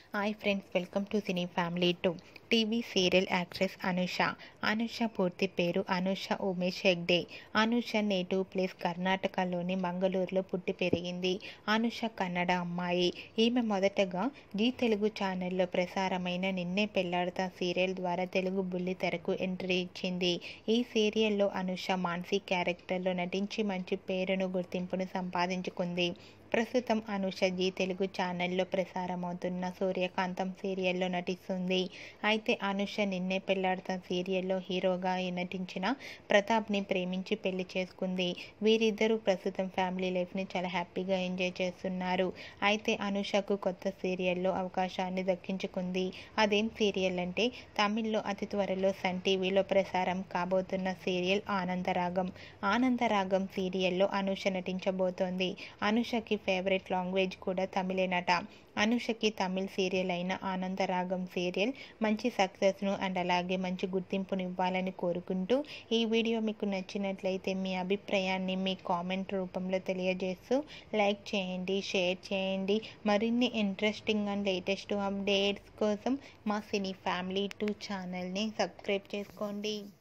hi friends welcome to cine family two TV serial actress Anusha Anusha పూర్తి పేరు Anusha Umesh Hegde Anusha native place కర్ణాటకలోని మంగళూరులో పుట్టి పెరిగింది అనుష కన్నడ అమ్మాయి ఈమె మొదటగా జీ తెలుగు ఛానల్లో ప్రసారమైన నిన్నే పెళ్లాడతా సీరియల్ ద్వారా తెలుగు బుల్లి తెరకు ఎంట్రీ ఇచ్చింది ఈ సీరియల్లో అనుష మాన్సీ క్యారెక్టర్లో నటించి మంచి పేరును గుర్తింపును సంపాదించుకుంది ప్రస్తుతం అనుష జీ తెలుగు ఛానల్లో ప్రసారమవుతున్న సూర్యకాంతం సీరియల్లో నటిస్తుంది అయితే అనుష నిన్నే పెళ్లాడతా సీరియల్లో హీరోగా నటించిన ప్రతాప్ని ప్రేమించి పెళ్లి చేసుకుంది వీరిద్దరూ ప్రస్తుతం ఫ్యామిలీ లైఫ్ని చాలా హ్యాపీగా ఎంజాయ్ చేస్తున్నారు అయితే అనుషకు కొత్త సీరియల్లో అవకాశాన్ని దక్కించుకుంది అదేం సీరియల్ అంటే తమిళ్లో అతి త్వరలో సన్ టీవీలో ప్రసారం కాబోతున్న సీరియల్ ఆనందరాగం ఆనందరాగం సీరియల్లో అనుష నటించబోతోంది అనుషకి ఫేవరెట్ లాంగ్వేజ్ కూడా తమిళేనట అనుషకి తమిళ్ సీరియల్ అయిన ఆనందరాగం సీరియల్ మంచి సక్సెస్ను అండ్ అలాగే మంచి గుర్తింపును ఇవ్వాలని కోరుకుంటూ ఈ వీడియో మీకు నచ్చినట్లయితే మీ అభిప్రాయాన్ని మీ కామెంట్ రూపంలో తెలియజేస్తూ లైక్ చేయండి షేర్ చేయండి మరిన్ని ఇంట్రెస్టింగ్ అండ్ లేటెస్ట్ అప్డేట్స్ కోసం మా సినీ ఫ్యామిలీ టూ ఛానల్ని సబ్స్క్రైబ్ చేసుకోండి